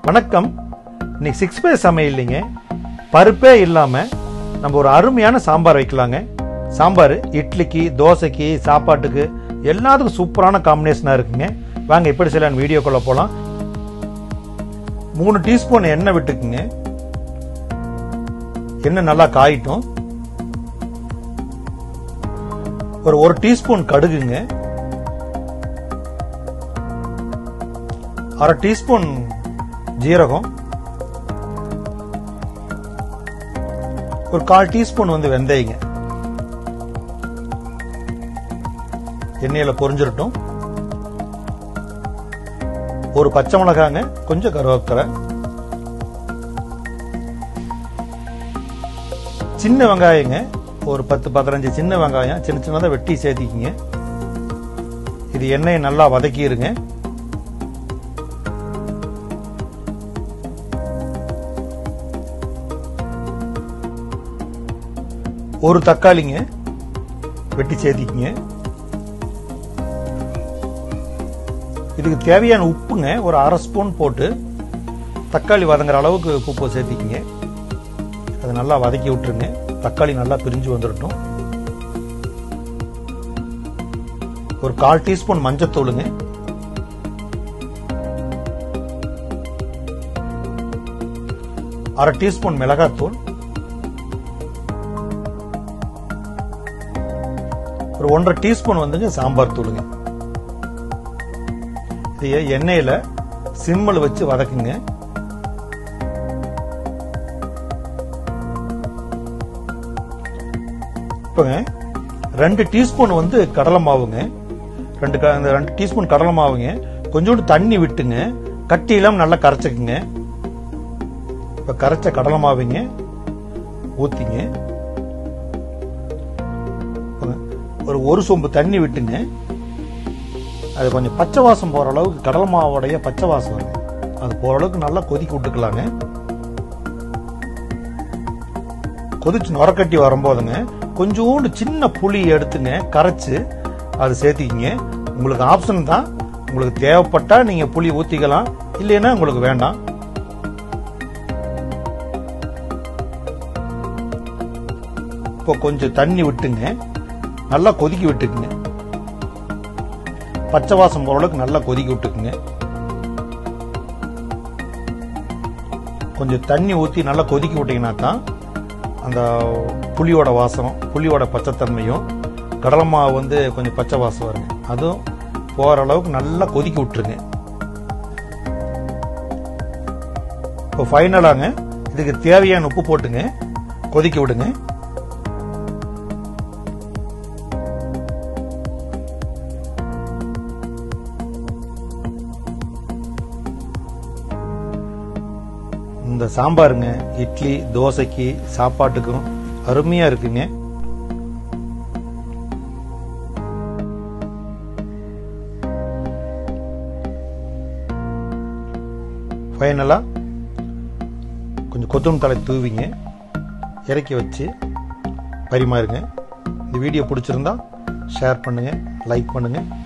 வணக்கம் இன்னைக்கு சிக்ஸ் பே சமையல்லைங்க பருப்பே இல்லாமல் நம்ம ஒரு அருமையான சாம்பார் வைக்கலாங்க சாம்பார் இட்லிக்கு தோசைக்கு சாப்பாட்டுக்கு எல்லாத்துக்கும் சூப்பரான காம்பினேஷனாக இருக்குங்க வாங்க எப்படி செய்யலாம்னு வீடியோக்குள்ளே போகலாம் மூணு டீஸ்பூன் எண்ணெய் விட்டுக்குங்க எண்ணெய் நல்லா காயிட்டும் ஒரு ஒரு டீஸ்பூன் கடுகுங்க அரை டீஸ்பூன் ஜீரகம் ஒரு கால் டீஸ்பூன் வந்து வெந்தயங்க எண்ணெயில பொரிஞ்சிரட்டும் ஒரு பச்சை மிளகாங்க கொஞ்சம் கருவேப்பிலை சின்ன வெங்காயங்க ஒரு பத்து பதினஞ்சு சின்ன வெங்காயம் சின்ன சின்னதாக வெட்டி சேர்த்திக்கிங்க இது எண்ணெயை நல்லா வதக்கிடுங்க ஒரு தக்காளிங்க வெட்டி சேர்த்திக்கிங்க இதுக்கு தேவையான உப்புங்க ஒரு அரை ஸ்பூன் போட்டு தக்காளி வதங்குற அளவுக்கு உப்பு சேர்த்திக்கிங்க அதை நல்லா வதக்கி விட்டுருங்க தக்காளி நல்லா பிரிஞ்சு வந்துடட்டும் ஒரு கால் டீஸ்பூன் மஞ்சத்தூளுங்க அரை டீஸ்பூன் மிளகாத்தூள் ஒரு ஒன்றரை டீஸ்பூன் வந்துங்க சாம்பார் தூளுங்க இதைய எண்ணெயில சிம்மில் வச்சு வதக்குங்க இப்போங்க ரெண்டு டீஸ்பூன் வந்து கடலை மாவுங்க ரெண்டு க- அந்த ரெண்டு டீஸ்பூன் கடலை மாவுங்க கொஞ்சோண்டு தண்ணி விட்டுங்க கட்டி இல்லாம நல்லா கரைச்சிக்குங்க இப்போ கரைச்ச கடலை மாவுங்க ஊத்திங்க இப்போங்க ஒரு ஒரு சொம்பு தண்ணி விட்டுங்க அது கொஞ்சம் பச்சை வாசம் போற அளவுக்கு கடலை மாவோடைய பச்சை வாசம் வரும் அது போற அளவுக்கு நல்லா கொதிக்க விட்டுக்கலாங்க கொதிச்சு நுரக்கட்டி வரும்போதுங்க கொஞ்சோண்டு சின்ன புளி எடுத்துங்க கரைச்சு அது சேர்த்திக்கிங்க உங்களுக்கு ஆப்ஷன் தான் உங்களுக்கு தேவைப்பட்டா நீங்க புளி ஊத்திக்கலாம் இல்லைன்னா உங்களுக்கு வேண்டாம் இப்போ கொஞ்சம் தண்ணி விட்டுங்க நல்லா கொதிக்க விட்டுக்குங்க பச்சை வாசம் போற அளவுக்கு நல்லா கொதிக்க விட்டுக்குங்க கொஞ்சம் தண்ணி ஊற்றி நல்லா கொதிக்க விட்டீங்கன்னா தான் அந்த புளியோட வாசம் புளியோட பச்சைத்தன்மையும் கடலை மாவு வந்து கொஞ்சம் பச்சை வாசம் வருங்க அதுவும் போகிற அளவுக்கு நல்லா கொதிக்க விட்டுருங்க இப்போ ஃபைனலாங்க இதுக்கு தேவையான உப்பு போட்டுங்க கொதிக்க விடுங்க இந்த சாம்பாருங்க இட்லி தோசைக்கு சாப்பாட்டுக்கும் அருமையா இருக்குங்க ஃபைனலா கொஞ்சம் கொத்தமல்லி தலை தூவிங்க இறக்கி வச்சு பரிமாறுங்க இந்த வீடியோ பிடிச்சிருந்தா ஷேர் பண்ணுங்க லைக் பண்ணுங்க